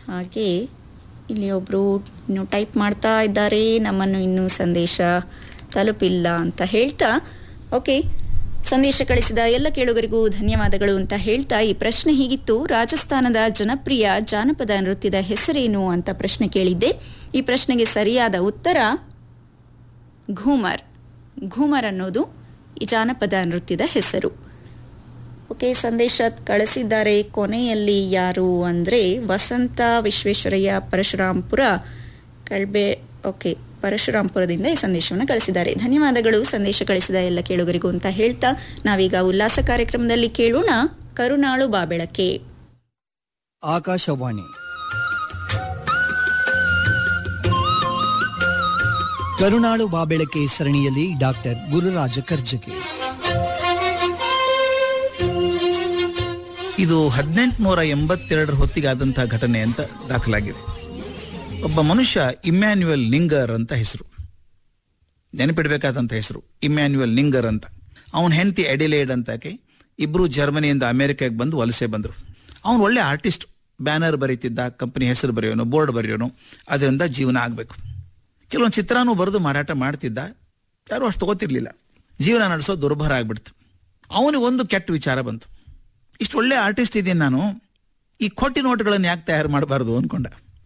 ಹಾಗೆ ಇಲ್ಲಿ ಒಬ್ಬರು ಇನ್ನು ಟೈಪ್ ಮಾಡ್ತಾ ಇದ್ದಾರೆ ನಮ್ಮನ್ನು ಇನ್ನೂ ಸಂದೇಶ ತಲುಪಿಲ್ಲ ಅಂತ ಹೇಳ್ತಾ ಓಕೆ ಸಂದೇಶ ಕಳಿಸಿದ ಎಲ್ಲ ಕೇಳುಗರಿಗೂ ಧನ್ಯವಾದಗಳು ಅಂತ ಹೇಳ್ತಾ ಈ ಪ್ರಶ್ನೆ ಹೀಗಿತ್ತು ರಾಜಸ್ಥಾನದ ಜನಪ್ರಿಯ ಜಾನಪದ ನೃತ್ಯದ ಹೆಸರೇನು ಅಂತ ಪ್ರಶ್ನೆ ಕೇಳಿದ್ದೆ ಈ ಪ್ರಶ್ನೆಗೆ ಸರಿಯಾದ ಉತ್ತರ ಘೂಮರ್ ಘೂಮರ್ ಅನ್ನೋದು ಈ ಜಾನಪದ ನೃತ್ಯದ ಹೆಸರು ಓಕೆ ಸಂದೇಶ ಕಳಿಸಿದ್ದಾರೆ ಕೊನೆಯಲ್ಲಿ ಯಾರು ಅಂದರೆ ವಸಂತ ವಿಶ್ವೇಶ್ವರಯ್ಯ ಪರಶುರಾಂಪುರ ಕಳ್ಬೆ ಓಕೆ ಪರಶುರಾಂಪುರದಿಂದ ಈ ಸಂದೇಶವನ್ನು ಕಳಿಸಿದ್ದಾರೆ ಧನ್ಯವಾದಗಳು ಸಂದೇಶ ಕಳಿಸಿದ ಎಲ್ಲ ಕೇಳುಗರಿಗೂ ಅಂತ ಹೇಳ್ತಾ ನಾವೀಗ ಉಲ್ಲಾಸ ಕಾರ್ಯಕ್ರಮದಲ್ಲಿ ಕೇಳೋಣ ಕರುನಾಳು ಬಾಬೆಳಕೆ ಆಕಾಶವಾಣಿ ಕರುನಾಳು ಬಾಬೆಳಕೆ ಸರಣಿಯಲ್ಲಿ ಡಾಕ್ಟರ್ ಗುರುರಾಜ ಕರ್ಜಗಿ ಇದು ಹದಿನೆಂಟುನೂರ ಎಂಬತ್ತೆರಡರ ಹೊತ್ತಿಗಾದಂತಹ ಘಟನೆ ಅಂತ ದಾಖಲಾಗಿದೆ ಒಬ್ಬ ಮನುಷ್ಯ ಇಮ್ಯಾನ್ಯುಯಲ್ ನಿಂಗರ್ ಅಂತ ಹೆಸರು ನೆನಪಿಡಬೇಕಾದಂಥ ಹೆಸರು ಇಮ್ಯಾನ್ಯುಯಲ್ ನಿಂಗರ್ ಅಂತ ಅವನ ಹೆಂಡತಿ ಎಡಿಲೇಡ್ ಅಂತಾಕೆ ಇಬ್ರು ಜರ್ಮನಿಯಿಂದ ಅಮೆರಿಕಾಗೆ ಬಂದು ವಲಸೆ ಬಂದರು ಅವನು ಒಳ್ಳೆ ಆರ್ಟಿಸ್ಟ್ ಬ್ಯಾನರ್ ಬರೀತಿದ್ದ ಕಂಪನಿ ಹೆಸರು ಬರೆಯೋನು ಬೋರ್ಡ್ ಬರೆಯೋನು ಅದರಿಂದ ಜೀವನ ಆಗಬೇಕು ಕೆಲವೊಂದು ಚಿತ್ರನೂ ಬರೆದು ಮಾರಾಟ ಮಾಡ್ತಿದ್ದ ಯಾರು ಅಷ್ಟು ತಗೋತಿರ್ಲಿಲ್ಲ ಜೀವನ ನಡೆಸೋದು ದುರ್ಭರ ಆಗ್ಬಿಡ್ತು ಅವನಿಗೆ ಒಂದು ಕೆಟ್ಟ ವಿಚಾರ ಬಂತು ಇಷ್ಟು ಒಳ್ಳೆ ಆರ್ಟಿಸ್ಟ್ ಇದ್ದೀನಿ ನಾನು ಈ ಕೊಟ್ಟಿ ನೋಟ್ಗಳನ್ನು ಯಾಕೆ ತಯಾರು ಮಾಡಬಾರ್ದು ಅನ್ಕೊಂಡ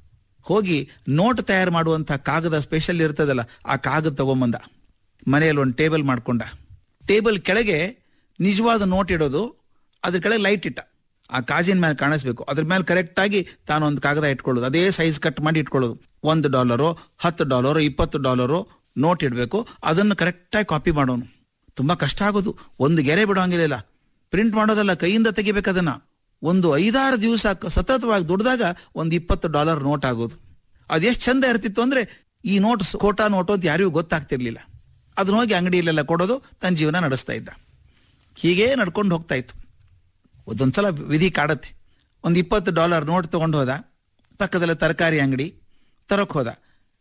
ಹೋಗಿ ನೋಟ್ ತಯಾರು ಮಾಡುವಂಥ ಕಾಗದ ಸ್ಪೆಷಲ್ ಇರ್ತದಲ್ಲ ಆ ಕಾಗದ ತಗೊಂಬಂದ ಮನೆಯಲ್ಲಿ ಒಂದು ಟೇಬಲ್ ಮಾಡ್ಕೊಂಡ ಟೇಬಲ್ ಕೆಳಗೆ ನಿಜವಾದ ನೋಟ್ ಇಡೋದು ಅದ್ರ ಕೆಳಗೆ ಲೈಟ್ ಇಟ್ಟ ಆ ಕಾಜಿನ ಮೇಲೆ ಕಾಣಿಸ್ಬೇಕು ಅದ್ರ ಮೇಲೆ ಕರೆಕ್ಟ್ ಆಗಿ ತಾನು ಒಂದು ಕಾಗದ ಇಟ್ಕೊಳ್ಳೋದು ಅದೇ ಸೈಜ್ ಕಟ್ ಮಾಡಿ ಇಟ್ಕೊಳ್ಳೋದು ಒಂದು ಡಾಲರು ಹತ್ತು ಡಾಲರು ಇಪ್ಪತ್ತು ಡಾಲರು ನೋಟ್ ಇಡಬೇಕು ಅದನ್ನು ಕರೆಕ್ಟಾಗಿ ಕಾಪಿ ಮಾಡೋನು ತುಂಬಾ ಕಷ್ಟ ಆಗೋದು ಒಂದು ಗೆರೆ ಬಿಡೋಂಗಿಲ್ಲ ಪ್ರಿಂಟ್ ಮಾಡೋದಲ್ಲ ಕೈಯಿಂದ ತೆಗಿಬೇಕು ಅದನ್ನ ಒಂದು ಐದಾರು ದಿವಸ ಸತತವಾಗಿ ದುಡ್ದಾಗ ಒಂದು ಇಪ್ಪತ್ತು ಡಾಲರ್ ನೋಟ್ ಆಗೋದು ಅದೆಷ್ಟು ಚಂದ ಇರ್ತಿತ್ತು ಅಂದ್ರೆ ಈ ನೋಟ್ ಕೋಟಾ ನೋಟು ಅಂತ ಯಾರಿಗೂ ಗೊತ್ತಾಗ್ತಿರ್ಲಿಲ್ಲ ಅದನ್ನ ಹೋಗಿ ಅಂಗಡಿಯಲ್ಲೆಲ್ಲ ಕೊಡೋದು ತನ್ನ ಜೀವನ ನಡೆಸ್ತಾ ಇದ್ದ ಹೀಗೇ ನಡ್ಕೊಂಡು ಹೋಗ್ತಾ ಇತ್ತು ಒಂದೊಂದ್ಸಲ ವಿಧಿ ಕಾಡತ್ತೆ ಒಂದು ಇಪ್ಪತ್ತು ಡಾಲರ್ ನೋಟ್ ತಗೊಂಡು ಹೋದ ಪಕ್ಕದಲ್ಲಿ ತರಕಾರಿ ಅಂಗಡಿ ತರಕ್ ಹೋದ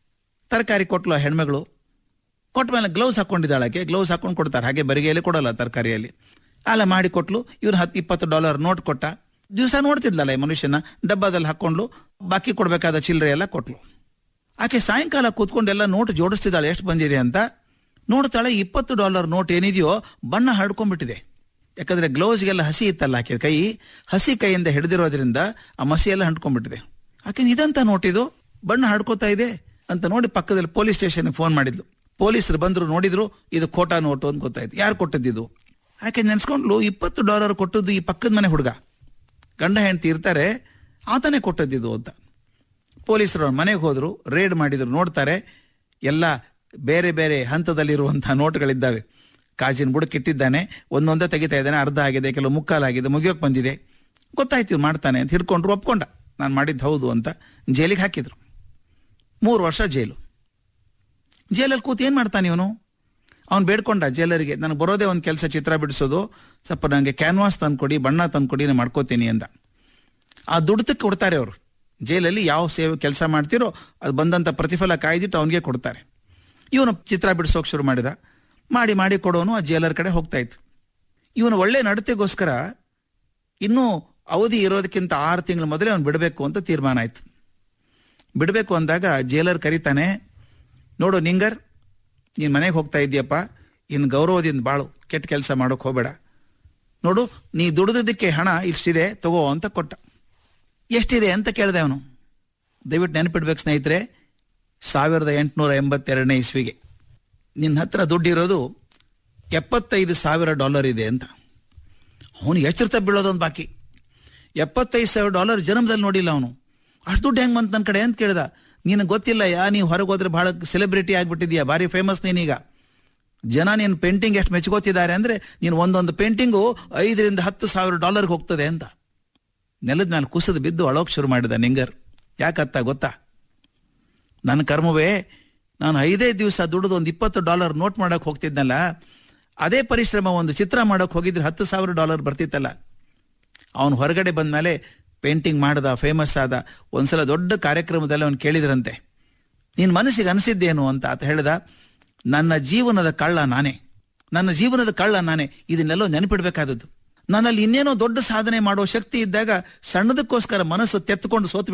ತರಕಾರಿ ಕೊಟ್ಲು ಆ ಹೆಣ್ಮಗಳು ಕೊಟ್ಟ ಮೇಲೆ ಗ್ಲೌಸ್ ಹಾಕೊಂಡಿದ್ದಾಳಕ್ಕೆ ಗ್ಲೌಸ್ ಹಾಕೊಂಡು ಕೊಡ್ತಾರೆ ಹಾಗೆ ಬರಿಗೆಯಲ್ಲಿ ಕೊಡಲ್ಲ ತರಕಾರಿಯಲ್ಲಿ ಅಲ್ಲ ಮಾಡಿ ಕೊಟ್ಲು ಇವ್ರು ಹತ್ತು ಇಪ್ಪತ್ತು ಡಾಲರ್ ನೋಟ್ ಕೊಟ್ಟ ದಿವಸ ನೋಡ್ತಿದ್ಲಲ್ಲ ಈ ಮನುಷ್ಯನ ಡಬ್ಬದಲ್ಲಿ ಹಾಕೊಂಡು ಬಾಕಿ ಕೊಡಬೇಕಾದ ಚಿಲ್ಲರೆ ಎಲ್ಲ ಕೊಟ್ಲು ಆಕೆ ಸಾಯಂಕಾಲ ಕೂತ್ಕೊಂಡೆಲ್ಲ ನೋಟ್ ಜೋಡಿಸ್ತಿದ್ದಾಳೆ ಎಷ್ಟು ಬಂದಿದೆ ಅಂತ ನೋಡ್ತಾಳೆ ಇಪ್ಪತ್ತು ಡಾಲರ್ ನೋಟ್ ಏನಿದೆಯೋ ಬಣ್ಣ ಹರಡ್ಕೊಂಡ್ಬಿಟ್ಟಿದೆ ಯಾಕಂದ್ರೆ ಗ್ಲೌಸ್ಗೆಲ್ಲ ಹಸಿ ಇತ್ತಲ್ಲ ಆಕೆ ಕೈ ಹಸಿ ಕೈಯಿಂದ ಹಿಡಿದಿರೋದ್ರಿಂದ ಆ ಮಸಿ ಎಲ್ಲ ಹಂಟ್ಕೊಂಡ್ಬಿಟ್ಟಿದೆ ಆಕೆ ಇದಂತ ನೋಟ್ ಇದು ಬಣ್ಣ ಹಡ್ಕೋತಾ ಇದೆ ಅಂತ ನೋಡಿ ಪಕ್ಕದಲ್ಲಿ ಪೊಲೀಸ್ ಸ್ಟೇಷನ್ಗೆ ಫೋನ್ ಮಾಡಿದ್ಲು ಪೊಲೀಸರು ಬಂದ್ರು ನೋಡಿದ್ರು ಇದು ಖೋಟಾ ನೋಟು ಅಂತ ಗೊತ್ತಾಯ್ತು ಯಾರು ಕೊಟ್ಟದ್ದಿದು ಆಕೆ ನೆನ್ಸ್ಕೊಂಡ್ಲು ಇಪ್ಪತ್ತು ಡಾಲರ್ ಕೊಟ್ಟದ್ದು ಈ ಪಕ್ಕದ ಮನೆ ಹುಡುಗ ಗಂಡ ಹೆಂಡತಿ ಇರ್ತಾರೆ ಆತನೇ ಕೊಟ್ಟದ್ದಿದು ಅಂತ ಪೊಲೀಸರು ಅವ್ರ ಮನೆಗೆ ಹೋದ್ರು ರೇಡ್ ಮಾಡಿದ್ರು ನೋಡ್ತಾರೆ ಎಲ್ಲ ಬೇರೆ ಬೇರೆ ಹಂತದಲ್ಲಿರುವಂತಹ ನೋಟ್ಗಳಿದ್ದಾವೆ ಕಾಜಿನ ಬುಡಕ್ಕಿಟ್ಟಿದ್ದಾನೆ ಒಂದೊಂದೇ ತೆಗಿತಾ ಇದ್ದಾನೆ ಅರ್ಧ ಆಗಿದೆ ಕೆಲವು ಮುಕ್ಕಾಲಾಗಿದೆ ಮುಗಿಯೋಕೆ ಬಂದಿದೆ ಗೊತ್ತಾಯ್ತು ಇವ್ನು ಮಾಡ್ತಾನೆ ಅಂತ ಹಿಡ್ಕೊಂಡ್ರು ಒಪ್ಕೊಂಡ ನಾನು ಮಾಡಿದ್ದು ಹೌದು ಅಂತ ಜೈಲಿಗೆ ಹಾಕಿದ್ರು ಮೂರು ವರ್ಷ ಜೈಲು ಜೈಲಲ್ಲಿ ಕೂತು ಏನು ಮಾಡ್ತಾನೆ ಇವನು ಅವ್ನು ಬೇಡ್ಕೊಂಡ ಜೈಲರಿಗೆ ನನಗೆ ಬರೋದೇ ಒಂದು ಕೆಲಸ ಚಿತ್ರ ಬಿಡಿಸೋದು ಸ್ವಲ್ಪ ನನಗೆ ಕ್ಯಾನ್ವಾಸ್ ತಂದ್ಕೊಡಿ ಬಣ್ಣ ತಂದ್ಕೊಡಿ ನಾನು ಮಾಡ್ಕೋತೀನಿ ಅಂದ ಆ ದುಡ್ತಕ್ಕೆ ಕೊಡ್ತಾರೆ ಅವರು ಜೈಲಲ್ಲಿ ಯಾವ ಸೇವೆ ಕೆಲಸ ಮಾಡ್ತಿರೋ ಅದು ಬಂದಂಥ ಪ್ರತಿಫಲ ಕಾಯ್ದಿಟ್ಟು ಅವನಿಗೆ ಕೊಡ್ತಾರೆ ಇವನು ಚಿತ್ರ ಬಿಡಿಸೋಕೆ ಶುರು ಮಾಡಿದ ಮಾಡಿ ಮಾಡಿ ಕೊಡೋನು ಆ ಜೈಲರ್ ಕಡೆ ಹೋಗ್ತಾ ಇತ್ತು ಇವನು ಒಳ್ಳೆ ನಡತೆಗೋಸ್ಕರ ಇನ್ನೂ ಅವಧಿ ಇರೋದಕ್ಕಿಂತ ಆರು ತಿಂಗಳ ಮೊದಲೇ ಅವ್ನು ಬಿಡಬೇಕು ಅಂತ ತೀರ್ಮಾನ ಆಯ್ತು ಬಿಡಬೇಕು ಅಂದಾಗ ಜೈಲರ್ ಕರೀತಾನೆ ನೋಡು ನಿಂಗರ್ ನೀನು ಮನೆಗೆ ಹೋಗ್ತಾ ಇದೆಯಪ್ಪ ಇನ್ನು ಗೌರವದಿಂದ ಬಾಳು ಕೆಟ್ಟ ಕೆಲಸ ಮಾಡೋಕೆ ಹೋಗಬೇಡ ನೋಡು ನೀ ದುಡಿದಕ್ಕೆ ಹಣ ಇಷ್ಟಿದೆ ತಗೋ ಅಂತ ಕೊಟ್ಟ ಎಷ್ಟಿದೆ ಅಂತ ಕೇಳಿದೆ ಅವನು ದಯವಿಟ್ಟು ನೆನಪಿಡ್ಬೇಕು ಸ್ನೇಹಿತರೆ ಸಾವಿರದ ಎಂಟುನೂರ ಎಂಬತ್ತೆರಡನೇ ಇಸ್ವಿಗೆ ನಿನ್ನ ಹತ್ರ ದುಡ್ಡಿರೋದು ಎಪ್ಪತ್ತೈದು ಸಾವಿರ ಡಾಲರ್ ಇದೆ ಅಂತ ಅವನು ಎಚ್ಚರಿತ ಬೀಳೋದೊಂದು ಬಾಕಿ ಎಪ್ಪತ್ತೈದು ಸಾವಿರ ಡಾಲರ್ ಜನ್ಮದಲ್ಲಿ ನೋಡಿಲ್ಲ ಅವನು ಅಷ್ಟು ದುಡ್ಡು ಹೆಂಗೆ ಬಂತು ನನ್ನ ಕಡೆ ಅಂತ ಕೇಳ್ದ ನಿನಗೆ ಗೊತ್ತಿಲ್ಲ ಯಾ ನೀವು ಹೊರಗೆ ಹೋದ್ರೆ ಭಾಳ ಸೆಲೆಬ್ರಿಟಿ ಆಗಿಬಿಟ್ಟಿದ್ಯಾ ಭಾರಿ ಫೇಮಸ್ ನೀನೀಗ ಜನ ನೀನು ಪೇಂಟಿಂಗ್ ಎಷ್ಟು ಮೆಚ್ಕೋತಿದ್ದಾರೆ ಅಂದರೆ ನೀನು ಒಂದೊಂದು ಪೇಂಟಿಂಗು ಐದರಿಂದ ಹತ್ತು ಸಾವಿರ ಡಾಲರ್ಗೆ ಹೋಗ್ತದೆ ಅಂತ ನೆಲದ ಮೇಲೆ ಕುಸಿದು ಬಿದ್ದು ಅಳೋಕ್ ಶುರು ಮಾಡಿದ ನಿಂಗರ್ ಯಾಕತ್ತ ಗೊತ್ತಾ ನನ್ನ ಕರ್ಮವೇ ನಾನು ಐದೇ ದಿವಸ ದುಡಿದು ಒಂದು ಇಪ್ಪತ್ತು ಡಾಲರ್ ನೋಟ್ ಮಾಡೋಕೆ ಹೋಗ್ತಿದ್ನಲ್ಲ ಅದೇ ಪರಿಶ್ರಮ ಒಂದು ಚಿತ್ರ ಮಾಡೋಕೆ ಹೋಗಿದ್ರೆ ಹತ್ತು ಸಾವಿರ ಡಾಲರ್ ಬರ್ತಿತ್ತಲ್ಲ ಅವನು ಹೊರಗಡೆ ಬಂದಮೇಲೆ ಪೇಂಟಿಂಗ್ ಮಾಡ್ದ ಫೇಮಸ್ ಆದ ಒಂದ್ಸಲ ದೊಡ್ಡ ಕಾರ್ಯಕ್ರಮದಲ್ಲಿ ಅವನು ಕೇಳಿದ್ರಂತೆ ನಿನ್ನ ಮನಸ್ಸಿಗೆ ಅನಿಸಿದ್ದೇನು ಅಂತ ಆತ ಹೇಳ್ದ ನನ್ನ ಜೀವನದ ಕಳ್ಳ ನಾನೇ ನನ್ನ ಜೀವನದ ಕಳ್ಳ ನಾನೇ ಇದನ್ನೆಲ್ಲೋ ನೆನಪಿಡ್ಬೇಕಾದದ್ದು ನನ್ನಲ್ಲಿ ಇನ್ನೇನೋ ದೊಡ್ಡ ಸಾಧನೆ ಮಾಡೋ ಶಕ್ತಿ ಇದ್ದಾಗ ಸಣ್ಣದಕ್ಕೋಸ್ಕರ ಮನಸ್ಸು ತೆತ್ತುಕೊಂಡು ಸೋತು